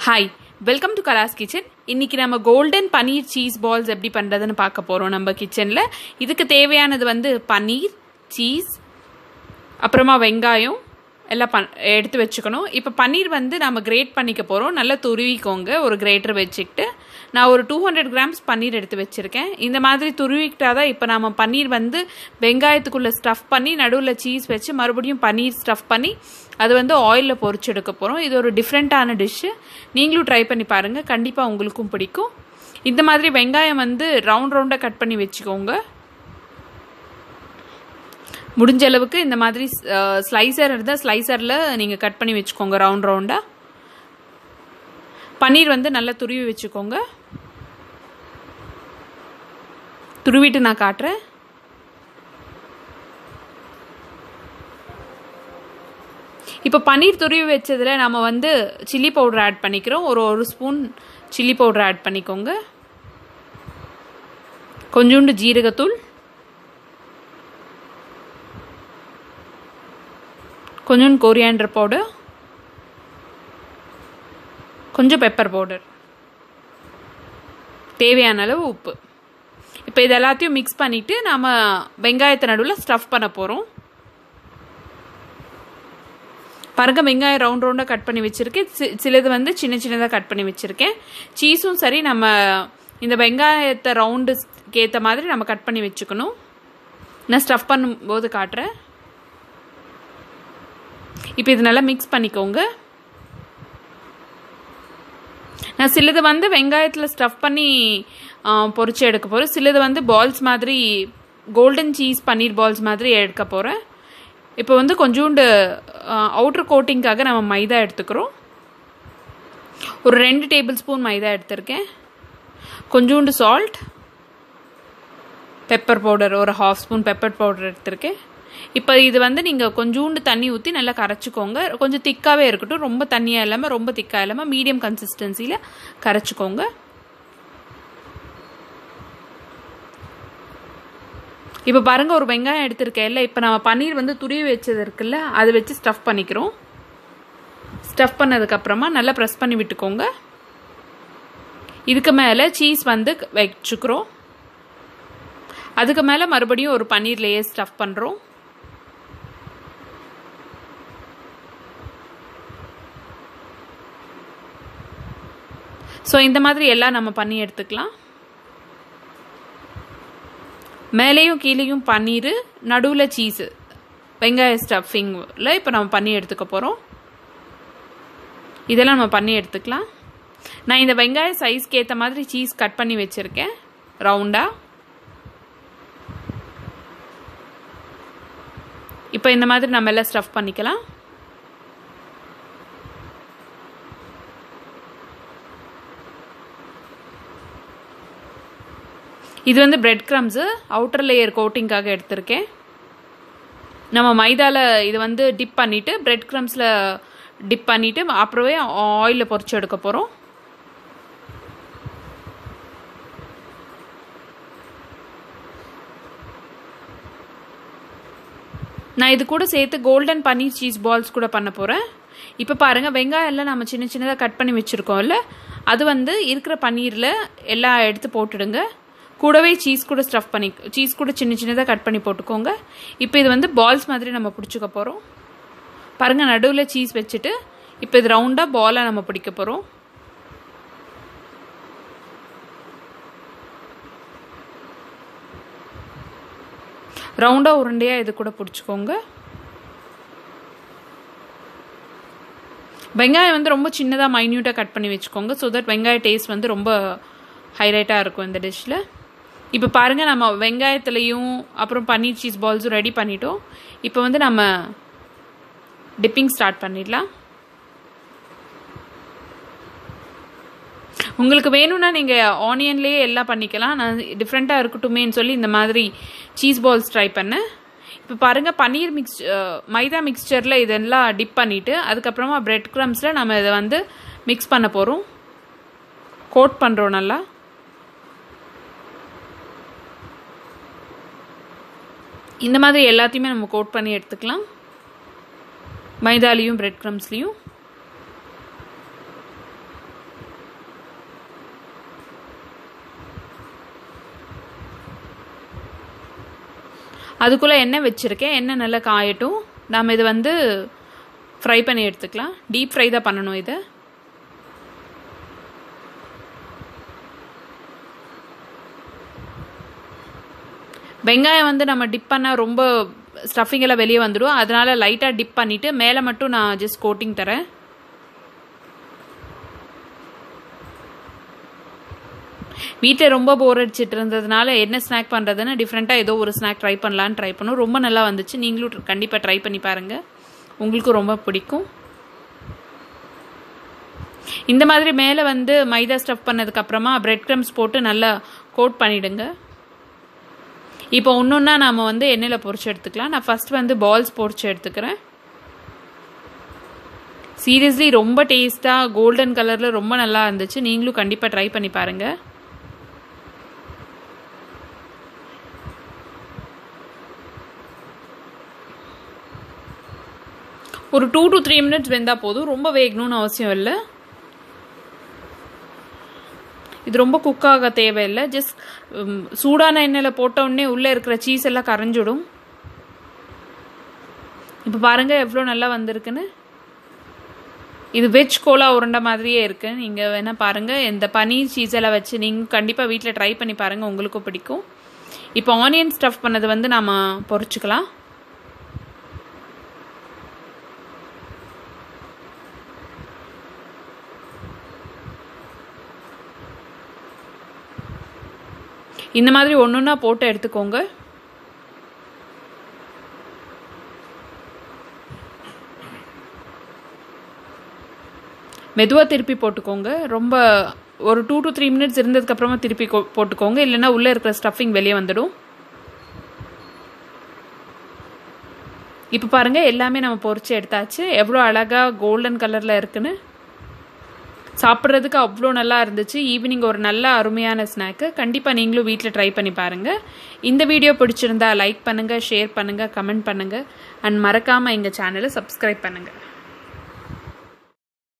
hi welcome to Kala's kitchen இன்னைக்கு நம்ம golden பன்னீர் cheese balls எப்படி பண்ணுறதுன்னு பார்க்க போகிறோம் நம்ம கிச்சனில் இதுக்கு தேவையானது வந்து பன்னீர் சீஸ் அப்புறமா வெங்காயம் எல்லாம் பண் எடுத்து வச்சுக்கணும் இப்போ பன்னீர் வந்து நம்ம கிரேட் பண்ணிக்க போகிறோம் நல்லா துருவிக்கோங்க ஒரு கிரேட்டர் வச்சுக்கிட்டு நான் ஒரு டூ ஹண்ட்ரட் கிராம்ஸ் பன்னீர் எடுத்து வச்சுருக்கேன் இந்த மாதிரி துருவிக்கிட்டா தான் இப்போ நம்ம பன்னீர் வந்து வெங்காயத்துக்குள்ளே ஸ்டஃப் பண்ணி நடுவில் சீஸ் வச்சு மறுபடியும் பன்னீர் ஸ்டஃப் பண்ணி அது வந்து ஆயிலில் பொரிச்சு எடுக்க போகிறோம் இது ஒரு டிஃப்ரெண்ட்டான டிஷ்ஷு நீங்களும் ட்ரை பண்ணி பாருங்கள் கண்டிப்பாக உங்களுக்கும் பிடிக்கும் இந்த மாதிரி வெங்காயம் வந்து ரவுண்ட் ரவுண்டாக கட் பண்ணி வச்சுக்கோங்க முடிஞ்ச அளவுக்கு இந்த மாதிரி ஸ்லைசர் இருந்தால் ஸ்லைசரில் நீங்கள் கட் பண்ணி வச்சுக்கோங்க ரவுண்ட் ரவுண்டாக பன்னீர் வந்து நல்லா துருவி வச்சுக்கோங்க துருவிட்டு நான் காட்டுறேன் இப்போ பன்னீர் துருவி வச்சதில் நம்ம வந்து சில்லி பவுடர் ஆட் பண்ணிக்கிறோம் ஒரு ஒரு ஸ்பூன் சில்லி பவுடர் ஆட் பண்ணிக்கோங்க கொஞ்சோண்டு ஜீரகத்தூள் கொஞ்சோண்டு கொரியாண்டர் பவுடர் கொஞ்சம் பெப்பர் பவுடர் தேவையான அளவு உப்பு இப்போ இது எல்லாத்தையும் மிக்ஸ் பண்ணிவிட்டு நாம் வெங்காயத்தை நடுவில் ஸ்டஃப் பண்ண போகிறோம் பாருங்க வெங்காயம் ரவுண்ட் ரவுண்டாக கட் பண்ணி வச்சுருக்கேன் சிலது வந்து சின்ன சின்னதாக கட் பண்ணி வச்சுருக்கேன் சீஸும் சரி நம்ம இந்த வெங்காயத்தை ரவுண்டுக்கு ஏற்ற மாதிரி நம்ம கட் பண்ணி வச்சுக்கணும் நான் ஸ்டஃப் பண்ணும்போது காட்டுறேன் இப்போ இது நல்லா மிக்ஸ் பண்ணிக்கோங்க நான் சிலது வந்து வெங்காயத்தில் ஸ்டஃப் பண்ணி பொறிச்சு எடுக்க போகிறேன் சிலது வந்து பால்ஸ் மாதிரி கோல்டன் சீஸ் பன்னீர் பால்ஸ் மாதிரி எடுக்க போகிறேன் இப்போ வந்து கொஞ்சோண்டு அவுட்ரு கோட்டிங்காக நம்ம மைதா எடுத்துக்கிறோம் ஒரு ரெண்டு டேபிள் ஸ்பூன் மைதா எடுத்திருக்கேன் கொஞ்சோண்டு சால்ட் பெப்பர் பவுடர் ஒரு ஹாஃப் ஸ்பூன் பெப்பர் பவுடர் எடுத்திருக்கேன் இப்போ இது வந்து நீங்கள் கொஞ்சோண்டு தண்ணி ஊற்றி நல்லா கரைச்சிக்கோங்க கொஞ்சம் திக்காகவே இருக்கட்டும் ரொம்ப தண்ணியாக இல்லாமல் ரொம்ப திக்காக இல்லாமல் மீடியம் கன்சிஸ்டன்சியில் கரைச்சிக்கோங்க இப்போ பாருங்கள் ஒரு வெங்காயம் எடுத்திருக்கேன்ல இப்போ நம்ம பன்னீர் வந்து துருவி வச்சது இருக்குல்ல அதை வச்சு ஸ்டஃப் பண்ணிக்கிறோம் ஸ்டஃப் பண்ணதுக்கப்புறமா நல்லா ப்ரெஸ் பண்ணி விட்டுக்கோங்க இதுக்கு மேலே சீஸ் வந்து வச்சுக்கிறோம் அதுக்கு மேலே மறுபடியும் ஒரு பன்னீர் லேயர் ஸ்டஃப் பண்ணுறோம் ஸோ இந்த மாதிரி எல்லாம் நம்ம பண்ணி எடுத்துக்கலாம் மேலேயும் கீழேயும் பன்னீர் நடுவில் சீஸு வெங்காய ஸ்டஃபிங்கில் இப்போ நம்ம பண்ணி எடுத்துக்க போகிறோம் இதெல்லாம் நம்ம பண்ணி எடுத்துக்கலாம் நான் இந்த வெங்காய சைஸ்க்கு ஏற்ற மாதிரி சீஸ் கட் பண்ணி வச்சுருக்கேன் ரவுண்டாக இப்போ இந்த மாதிரி நம்ம எல்லாம் ஸ்டஃப் பண்ணிக்கலாம் இது வந்து பிரெட் க்ரம்ஸு அவுட்டர் லேயர் கோட்டிங்காக எடுத்திருக்கேன் நம்ம மைதாவில் இது வந்து டிப் பண்ணிவிட்டு பிரெட் க்ரம்ஸில் டிப் பண்ணிவிட்டு அப்புறமே ஆயிலில் பொறிச்சு எடுக்க போகிறோம் நான் இது கூட சேர்த்து கோல்டன் பன்னீர் சீஸ் பால்ஸ் கூட பண்ண போகிறேன் இப்போ பாருங்கள் வெங்காயம் எல்லாம் நம்ம சின்ன சின்னதாக கட் பண்ணி வச்சுருக்கோம்ல அது வந்து இருக்கிற பன்னீரில் எல்லாம் எடுத்து போட்டுடுங்க கூடவே சீஸ் கூட ஸ்டஃப் பண்ணி சீஸ் கூட சின்ன சின்னதாக கட் பண்ணி போட்டுக்கோங்க இப்போ இது வந்து பால்ஸ் மாதிரி நம்ம பிடிச்சிக்க போகிறோம் பாருங்கள் நடுவில் சீஸ் வச்சுட்டு இப்போ இது ரவுண்டாக பாலாக நம்ம பிடிக்க போகிறோம் ரவுண்டாக உருண்டையாக இது கூட பிடிச்சிக்கோங்க வெங்காயம் வந்து ரொம்ப சின்னதாக மைன்யூட்டாக கட் பண்ணி வச்சுக்கோங்க ஸோ தட் வெங்காய டேஸ்ட் வந்து ரொம்ப ஹைலைட்டாக இருக்கும் இந்த டிஷ்ஷில் இப்போ பாருங்கள் நம்ம வெங்காயத்துலேயும் அப்புறம் பன்னீர் சீஸ் பால்ஸும் ரெடி பண்ணிட்டோம் இப்போ வந்து நம்ம டிப்பிங் ஸ்டார்ட் பண்ணிடலாம் உங்களுக்கு வேணும்னா நீங்கள் ஆனியன்லேயே எல்லாம் பண்ணிக்கலாம் நான் டிஃப்ரெண்ட்டாக இருக்கட்டுமேன்னு சொல்லி இந்த மாதிரி சீஸ் பால்ஸ் ட்ரை பண்ணேன் இப்போ பாருங்கள் பன்னீர் மிக்ஸ் மைதா மிக்ஸ்சரில் இதெல்லாம் டிப் பண்ணிவிட்டு அதுக்கப்புறமா பிரெட் க்ரம்ஸில் நம்ம இதை வந்து மிக்ஸ் பண்ண போகிறோம் கோட் பண்ணுறோம் நல்லா இந்த மாதிரி எல்லாத்தையுமே நம்ம கோட் பண்ணி எடுத்துக்கலாம் மைதாலையும் பிரெட் க்ரம்ஸ்லேயும் அதுக்குள்ளே எண்ணெய் வச்சுருக்கேன் எண்ணெய் நல்லா காயட்டும் நாம் இதை வந்து ஃப்ரை பண்ணி எடுத்துக்கலாம் டீப் ஃப்ரை தான் பண்ணணும் இதை வெங்காயம் வந்து நம்ம டிப் பண்ணால் ரொம்ப ஸ்டஃபிங் எல்லாம் வெளியே வந்துடும் அதனால லைட்டாக டிப் பண்ணிவிட்டு மேலே மட்டும் நான் ஜஸ்ட் கோட்டிங் தரேன் வீட்டில் ரொம்ப போர் அடிச்சிட்டு இருந்ததுனால என்ன ஸ்நாக் பண்ணுறதுன்னு டிஃப்ரெண்ட்டாக ஏதோ ஒரு ஸ்நாக் ட்ரை பண்ணலான்னு ட்ரை பண்ணோம் ரொம்ப நல்லா வந்துச்சு நீங்களும் கண்டிப்பாக ட்ரை பண்ணி பாருங்கள் உங்களுக்கும் ரொம்ப பிடிக்கும் இந்த மாதிரி மேலே வந்து மைதா ஸ்டஃப் பண்ணதுக்கப்புறமா பிரெட் க்ரம்ஸ் போட்டு நல்லா கோட் பண்ணிவிடுங்க இப்போ ஒன்று ஒன்றா நாம் வந்து எண்ணெயில் பொரிச்சு எடுத்துக்கலாம் நான் ஃபஸ்ட் வந்து பால்ஸ் பொரிச்சு எடுத்துக்கிறேன் சீரியஸ்லி ரொம்ப டேஸ்ட்டாக கோல்டன் கலரில் ரொம்ப நல்லா இருந்துச்சு நீங்களும் கண்டிப்பாக ட்ரை பண்ணி பாருங்கள் ஒரு டூ டு த்ரீ மினிட்ஸ் வெந்தால் போதும் ரொம்ப வேகணும்னு அவசியம் இல்லை இது ரொம்ப குக் ஆக தேவையில்லை ஜஸ்ட் சூடான எண்ணெயில் போட்ட உடனே உள்ளே இருக்கிற சீஸ் எல்லாம் கரைஞ்சிடும் இப்போ பாருங்கள் எவ்வளோ நல்லா வந்திருக்குன்னு இது வெஜ் கோலா உருண்டை மாதிரியே இருக்கு நீங்கள் வேணால் பாருங்கள் இந்த பனீர் சீஸ் எல்லாம் வச்சு நீங்கள் கண்டிப்பாக வீட்டில் ட்ரை பண்ணி பாருங்கள் உங்களுக்கும் பிடிக்கும் இப்போ ஆனியன் ஸ்டஃப் பண்ணது வந்து நாம் பொரிச்சுக்கலாம் இந்த மாதிரி ஒன்று ஒன்றா போட்டு எடுத்துக்கோங்க மெதுவாக திருப்பி போட்டுக்கோங்க ரொம்ப ஒரு டூ டு த்ரீ மினிட்ஸ் இருந்ததுக்கப்புறமா திருப்பி போட்டுக்கோங்க இல்லைன்னா உள்ளே இருக்கிற ஸ்டஃபிங் வெளியே வந்துடும் இப்போ பாருங்கள் எல்லாமே நம்ம பொறிச்சு எடுத்தாச்சு எவ்வளோ அழகாக கோல்டன் கலரில் இருக்குன்னு சாப்பிட்றதுக்கு அவ்வளோ நல்லா இருந்துச்சு ஈவினிங் ஒரு நல்ல அருமையான ஸ்நாக்கு கண்டிப்பாக நீங்களும் வீட்டில் ட்ரை பண்ணி பாருங்கள் இந்த வீடியோ பிடிச்சிருந்தா லைக் பண்ணுங்கள் ஷேர் பண்ணுங்கள் கமெண்ட் பண்ணுங்கள் அண்ட் மறக்காமல் எங்கள் சேனலை சப்ஸ்கிரைப் பண்ணுங்கள்